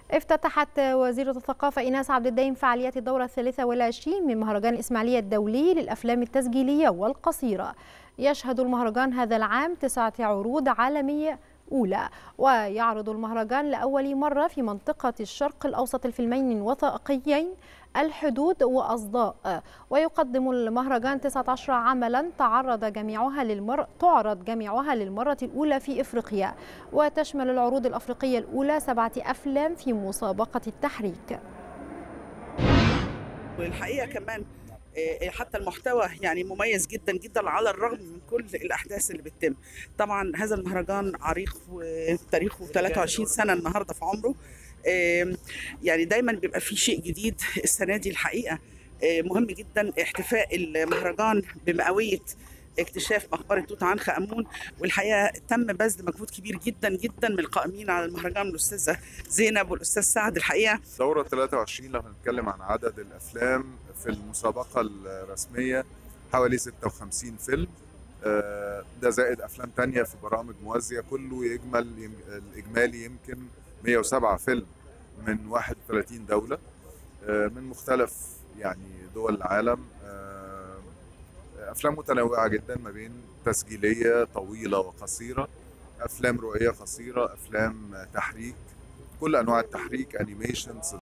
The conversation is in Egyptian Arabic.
افتتحت وزيرة الثقافة إيناس عبد الدايم فعاليات الدورة الثالثة والعشرين من مهرجان الإسماعيلية الدولي للأفلام التسجيلية والقصيرة يشهد المهرجان هذا العام تسعة عروض عالمية أولى ويعرض المهرجان لأول مرة في منطقة الشرق الأوسط الفيلمين الوثائقيين الحدود وأصداء ويقدم المهرجان 19 عملا تعرض جميعها للمر... تعرض جميعها للمرة الأولى في إفريقيا وتشمل العروض الأفريقية الأولى سبعة أفلام في مسابقة التحريك والحقيقة كمان حتى المحتوى يعني مميز جدا جدا على الرغم من كل الاحداث اللي بتتم طبعا هذا المهرجان عريق وتاريخه 23 سنه النهارده في عمره يعني دايما بيبقى في شيء جديد السنه دي الحقيقه مهم جدا احتفاء المهرجان بمئويه اكتشاف مقبره توت عنخ امون والحقيقه تم بذل مجهود كبير جدا جدا من القائمين على المهرجان الاستاذه زينب والاستاذ سعد الحقيقه دوره 23 لو هنتكلم عن عدد الافلام في المسابقه الرسميه حوالي 56 فيلم ده زائد افلام تانية في برامج موازيه كله يجمل الاجمالي يمكن 107 فيلم من 31 دوله من مختلف يعني دول العالم افلام متنوعه جدا ما بين تسجيليه طويله وقصيره افلام رؤيه قصيره افلام تحريك كل انواع التحريك انيميشن